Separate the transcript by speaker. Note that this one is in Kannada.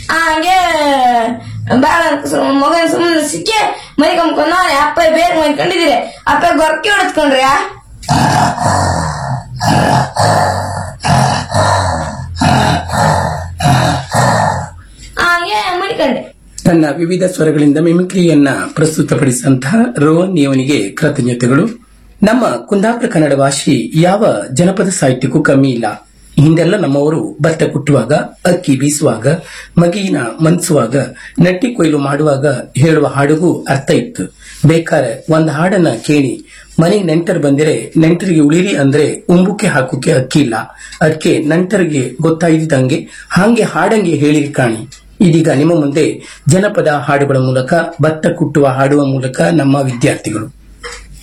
Speaker 1: ಹಂಗೆ ಬಾಳ ಮಗನ ಸುಮ್ಮನೆ ಸಿಕ್ಕಿ ಮೈ ಕಂಬ್ಕೊಂಡು ಅಪ್ಪ ಬೇರೆ ಮೈಕೊಂಡಿದ್ದೀರಿ ಅಪ್ಪ ಗೊರಕೆ ಹೊಡೆದ್ಕೊಂಡ್ರಿ ಹಂಗೆ ಮಡಿಕೊಂಡೆ
Speaker 2: ತನ್ನ ವಿವಿಧ ಸ್ವರಗಳಿಂದ ಮಿಮಿಕ್ರಿಯನ್ನ ಪ್ರಸ್ತುತಪಡಿಸಿದಂತಹ ರೋಹನ್ ಇವನಿಗೆ ಕೃತಜ್ಞತೆಗಳು ನಮ್ಮ ಕುಂದಾಪುರ ಕನ್ನಡ ಭಾಷೆ ಯಾವ ಜನಪದ ಸಾಹಿತ್ಯಕ್ಕೂ ಕಮ್ಮಿ ಇಲ್ಲ ಹಿಂದೆಲ್ಲ ನಮ್ಮವರು ಭತ್ತ ಕುಟ್ಟುವಾಗ ಅಕ್ಕಿ ಬೀಸುವಾಗ ಮಗಿನ ಮನ್ಸುವಾಗ ನಟ್ಟಿ ಕೊಯ್ಲು ಮಾಡುವಾಗ ಹೇಳುವ ಹಾಡಿಗೂ ಅರ್ಥ ಇತ್ತು ಬೇಕಾರೆ ಒಂದ್ ಹಾಡನ್ನ ಕೇಳಿ ಮನೆಗೆ ನೆಂಟರು ಬಂದಿರೆ ನೆಂಟರಿಗೆ ಉಳಿರಿ ಅಂದ್ರೆ ಉಂಬುಕ್ಕೆ ಹಾಕೋಕೆ ಅಕ್ಕಿ ಇಲ್ಲ ಅದಕ್ಕೆ ನಂಟರಿಗೆ ಗೊತ್ತಾಯ್ದಂಗೆ ಹಾಗೆ ಹಾಡಂಗೆ ಹೇಳಿರಿ ಕಾಣಿ ಇದೀಗ ನಿಮ್ಮ ಮುಂದೆ ಜನಪದ ಹಾಡುಗಳ ಮೂಲಕ ಭತ್ತ ಕುಟ್ಟುವ ಹಾಡುವ ಮೂಲಕ ನಮ್ಮ ವಿದ್ಯಾರ್ಥಿಗಳು